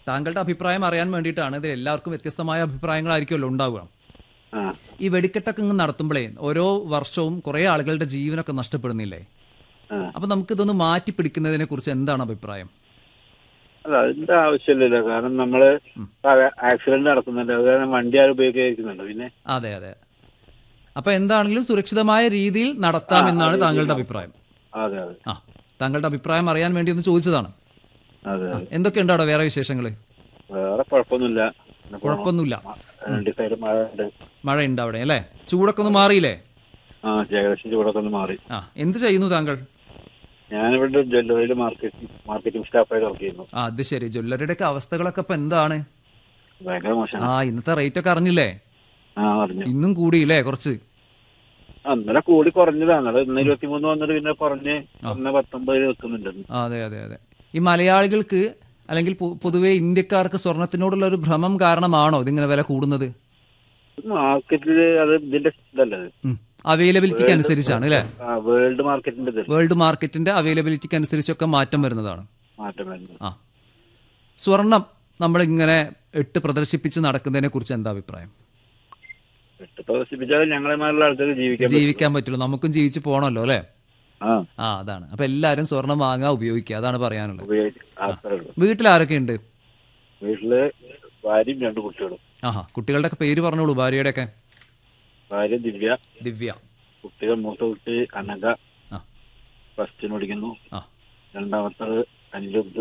താങ്കളുടെ അഭിപ്രായം അറിയാൻ വേണ്ടിയിട്ടാണ് ഇതിൽ എല്ലാവർക്കും വ്യത്യസ്തമായ അഭിപ്രായങ്ങളായിരിക്കുമല്ലോ ഉണ്ടാവുക ആ ഈ വെടിക്കെട്ടൊക്കെ ഇങ്ങ് നടത്തുമ്പോഴേ ഓരോ വർഷവും കുറെ ആളുകളുടെ ജീവനൊക്കെ നഷ്ടപ്പെടുന്നില്ലേ ആ അപ്പൊ നമുക്ക് ഇതൊന്ന് മാറ്റി പിടിക്കുന്നതിനെ കുറിച്ച് എന്താണ് അഭിപ്രായം അല്ല അതിന്റെ ആവശ്യമില്ലല്ലോ കാരണം നമ്മള് ആക്സിഡന്റ് നടക്കുന്നുണ്ട് അത് കാരണം വണ്ടി ആരും ഉപയോഗിക്കുന്നുണ്ട് പിന്നെ അതെ അതെ അപ്പൊ എന്താണെങ്കിലും സുരക്ഷിതമായ രീതിയിൽ നടത്താമെന്നാണ് താങ്കളുടെ അഭിപ്രായം അതെ അതെ ആ താങ്കളുടെ അഭിപ്രായം അറിയാൻ വേണ്ടി ഒന്ന് ചോദിച്ചതാണ് അതെ ആ, എന്തൊക്കെയുണ്ട് അവിടെ വേറെ വിശേഷങ്ങള് വേറെ കുഴപ്പമൊന്നുമില്ല പിന്നെ പോണം. കുഴപ്പമൊന്നുമില്ല രണ്ട് സൈഡ് മഴ ഉണ്ട് മഴയുണ്ട് അവിടെ അല്ലേ ചൂടൊക്കെ ഒന്ന് മാറിയില്ലേ ആ ഏകദേശം ചൂടൊക്കെ ഒന്ന് മാറി ആ എന്ത് ചെയ്യുന്നു താങ്കൾ ഞാനിവിടെ ജ്വല്ലറിയിൽ മാർക്കറ്റിംഗ് മാർക്കറ്റിംഗ് സ്റ്റാഫായിട്ട് വർക്ക് ചെയ്യുന്നു ആ അത് ശരി ജ്വല്ലറിയുടെ ഒക്കെ അവസ്ഥകളൊക്കെ ഇപ്പൊ എന്താണ് ഭയങ്കര മോശമാണ് ആ ഇന്നത്തെ റേറ്റ് ഒക്കെ അറിഞ്ഞില്ലേ ആ പറഞ്ഞു ഇന്നും കൂടിയില്ലേ കുറച്ച് അന്നലെ കൂടി കുറഞ്ഞതാണ് അത് ഇന്ന് ഇരുപത്തിമൂന്ന് വന്നിട്ട് പിന്നെ കുറഞ്ഞ് ഒന്ന് പത്തൊമ്പതിൽ വെക്കുന്നുണ്ട് ആ, അതെ അതെ അതെ ഈ മലയാളികൾക്ക് അല്ലെങ്കിൽ പൊ- പൊതുവെ ഇന്ത്യക്കാർക്ക് സ്വർണത്തിനോടുള്ള ഒരു ഭ്രമം കാരണമാണോ ഇതിങ്ങനെ വില കൂടുന്നത് മാർക്കറ്റിൽ അത് ഇതിന്റെ ഇതല്ലത് അവൈലബിലിറ്റിക്ക് അനുസരിച്ചാണ് അല്ലേ ആ വേൾഡ് മാർക്കറ്റിന്റെ ഇത് വേൾഡ് മാർക്കറ്റിന്റെ അവൈലബിലിറ്റിക്ക് അനുസരിച്ചൊക്കെ മാറ്റം വരുന്നതാണ് മാറ്റം വരുന്നത് ആ സ്വർണം നമ്മളിങ്ങനെ ഇട്ട് പ്രദർശിപ്പിച്ച് നടക്കുന്നതിനെ കുറിച്ച് എന്താ അഭിപ്രായം എട്ട് പ്രദർശിപ്പിച്ചാൽ ഞങ്ങളെ മാതിരിയുള്ള ആൾക്കാർ ജീവിക്കാൻ പറ്റും. ജീവിക്കാൻ പറ്റുള്ളൂ നമുക്കും ജീവിച്ച് പോകണമല്ലോ അല്ലേ ആ ആ അതാണ് അപ്പൊ എല്ലാരും സ്വർണം വാങ്ങാ ഉപയോഗിക്കുക അതാണ് പറയാനുള്ളത് ഉപയോഗിച്ച് അത്രേ ഉള്ളൂ വീട്ടിൽ ആരൊക്കെ ഉണ്ട് വീട്ടില് ഭാര്യയും രണ്ട് കുട്ടികളും ആഹാ കുട്ടികളുടെ ഒക്കെ പേര് പറഞ്ഞോളൂ ഭാര്യയുടെ ഒക്കെ ഭാര്യ ദിവ്യ ദിവ്യ കുട്ടികൾ മൂത്ത കുട്ടി അനഘ ആ ഫസ്റ്റിന് പഠിക്കുന്നു ആ രണ്ടാമത്തത് അനിരുദ്ധ്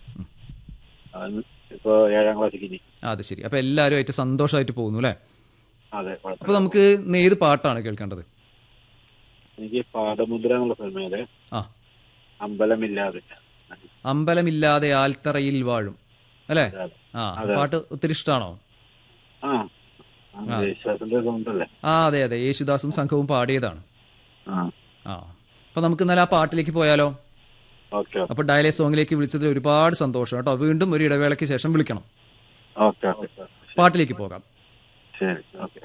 അവൻ ഇപ്പൊ ഏഴാം ക്ലാസ്സിൽ ഇനി ആ, അത് ശരി അപ്പൊ എല്ലാവരും ആയിട്ട് സന്തോഷമായിട്ട് പോകുന്നു അല്ലേ അതെ അപ്പൊ കുഴപ്പമില്ല നമുക്ക് ഇന്ന് ഏത് പാട്ടാണ് കേൾക്കേണ്ടത് എനിക്ക് പാദമുദ്ര എന്നുള്ള സിനിമയിലെ ആ അമ്പലമില്ലാതെ അമ്പലമില്ലാതെ ആൽത്തറയിൽ വാഴും അല്ലേ ആ അതെ. പാട്ട് ഒത്തിരി ഇഷ്ടമാണോ ആ ആ, വിശ്വാസത്തിന്റെ ഇതുകൊണ്ടല്ലേ ആ അതെ അതെ യേശുദാസും സംഘവും പാടിയതാണ് ആ ആ അപ്പൊ നമുക്ക് ഇന്നലെ ആ പാട്ടിലേക്ക് പോയാലോ ഓക്കെ അപ്പൊ ഡയലേ സോങ്ങിലേക്ക് വിളിച്ചതിൽ ഒരുപാട് സന്തോഷം കേട്ടോ വീണ്ടും ഒരു ഇടവേളയ്ക്ക് ശേഷം വിളിക്കണം ഓക്കെ ഓക്കെ പാട്ടിലേക്ക് പോകാം ശരി ഓക്കെ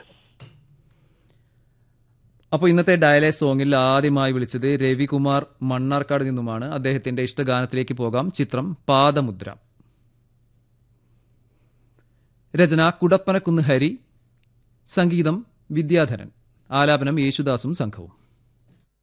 അപ്പോൾ ഇന്നത്തെ ഡയലേ സോങ്ങിൽ ആദ്യമായി വിളിച്ചത് രവികുമാർ മണ്ണാർക്കാട് നിന്നുമാണ് അദ്ദേഹത്തിന്റെ ഇഷ്ടഗാനത്തിലേക്ക് പോകാം ചിത്രം പാദമുദ്ര രചന കുടപ്പനക്കുന്ന് ഹരി സംഗീതം വിദ്യാധരൻ ആലാപനം യേശുദാസും സംഘവും